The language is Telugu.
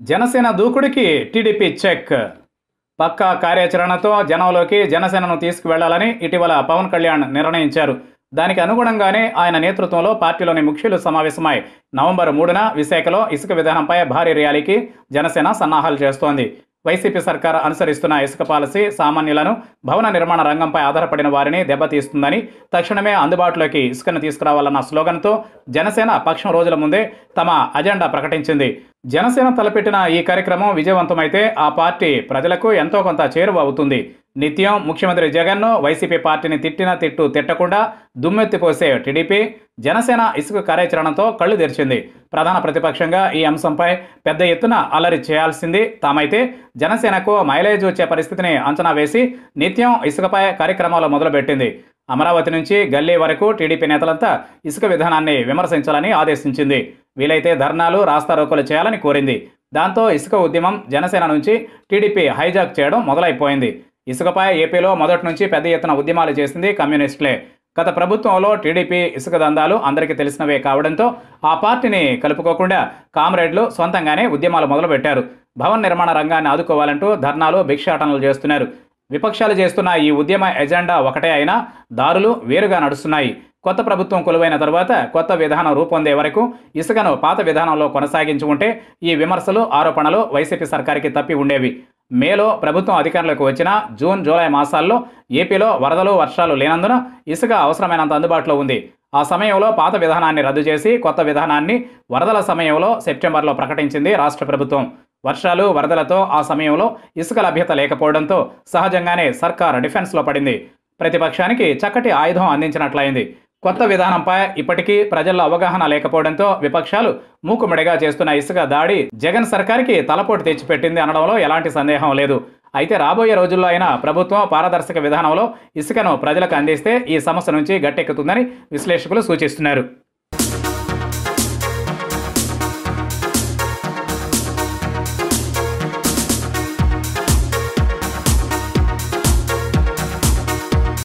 జనసేన దూకుడికి టీడీపీ చెక్ పక్కా కార్యాచరణతో జనంలోకి జనసేనను తీసుకువెళ్లాలని ఇటీవల పవన్ కళ్యాణ్ నిర్ణయించారు దానికి అనుగుణంగానే ఆయన నేతృత్వంలో పార్టీలోని ముఖ్యులు సమావేశమై నవంబర్ మూడున విశాఖలో ఇసుక విధానంపై భారీ ర్యాలీకి జనసేన సన్నాహాలు చేస్తోంది వైసీపీ సర్కార్ అనుసరిస్తున్న ఇసుక పాలసీ సామాన్యులను భవన నిర్మాణ రంగంపై ఆధారపడిన వారిని దెబ్బతీస్తుందని తక్షణమే అందుబాటులోకి ఇసుకను తీసుకురావాలన్న స్లోగన్తో జనసేన పక్షం రోజుల ముందే తమ అజెండా ప్రకటించింది జనసేన తలపెట్టిన ఈ కార్యక్రమం విజయవంతమైతే ఆ పార్టీ ప్రజలకు ఎంతో కొంత చేరువ అవుతుంది నిత్యం ముఖ్యమంత్రి జగన్ను వైసీపీ పార్టీని తిట్టిన తిట్టు తిట్టకుండా దుమ్మెత్తిపోసే టీడీపీ జనసేన ఇసుక కార్యాచరణతో కళ్ళు తెరిచింది ప్రధాన ప్రతిపక్షంగా ఈ అంశంపై పెద్ద ఎత్తున అల్లరి చేయాల్సింది తామైతే జనసేనకు మైలేజ్ వచ్చే పరిస్థితిని అంచనా వేసి నిత్యం ఇసుకపై కార్యక్రమాలు మొదలుపెట్టింది అమరావతి నుంచి గల్లీ వరకు టీడీపీ నేతలంతా ఇసుక విధానాన్ని విమర్శించాలని ఆదేశించింది వీలైతే ధర్నాలు రాస్తారోకోలు చేయాలని కోరింది దాంతో ఇసుక ఉద్యమం జనసేన నుంచి టీడీపీ హైజాక్ చేయడం మొదలైపోయింది ఇసుకపై ఏపీలో మొదటి నుంచి పెద్ద ఎత్తున ఉద్యమాలు చేసింది కమ్యూనిస్టులే గత ప్రభుత్వంలో టీడీపీ ఇసుక దందాలు అందరికీ తెలిసినవే కావడంతో ఆ పార్టీని కలుపుకోకుండా కామ్రేడ్లు సొంతంగానే ఉద్యమాలు మొదలుపెట్టారు భవన నిర్మాణ రంగాన్ని ఆదుకోవాలంటూ ధర్నాలు భిక్షాటనలు చేస్తున్నారు విపక్షాలు చేస్తున్న ఈ ఉద్యమ ఎజెండా ఒకటే అయినా దారులు వేరుగా నడుస్తున్నాయి కొత్త ప్రభుత్వం కొలువైన తర్వాత కొత్త విధానం రూపొందే వరకు ఇసుకను పాత విధానంలో కొనసాగించి ఉంటే ఈ విమర్శలు ఆరోపణలు వైసీపీ సర్కార్కి తప్పి ఉండేవి మేలో ప్రభుత్వం అధికారంలోకి వచ్చిన జూన్ జూలై మాసాల్లో ఏపీలో వరదలు వర్షాలు లేనందున ఇసుక అవసరమైనంత అందుబాటులో ఉంది ఆ సమయంలో పాత విధానాన్ని రద్దు చేసి కొత్త విధానాన్ని వరదల సమయంలో సెప్టెంబర్లో ప్రకటించింది రాష్ట్ర ప్రభుత్వం వర్షాలు వరదలతో ఆ సమయంలో ఇసుక లభ్యత లేకపోవడంతో సహజంగానే సర్కార్ డిఫెన్స్లో పడింది ప్రతిపక్షానికి చక్కటి ఆయుధం అందించినట్లయింది కొత్త విధానంపై ఇప్పటికీ ప్రజల్లో అవగాహన లేకపోవడంతో విపక్షాలు మూకుమ్మడిగా చేస్తున్న ఇసుక దాడి జగన్ సర్కార్కి తలపోటు తెచ్చిపెట్టింది అనడంలో ఎలాంటి సందేహం లేదు అయితే రాబోయే రోజుల్లో అయినా ప్రభుత్వం పారదర్శక విధానంలో ఇసుకను ప్రజలకు అందిస్తే ఈ సమస్య నుంచి గట్టెక్కుతుందని విశ్లేషకులు సూచిస్తున్నారు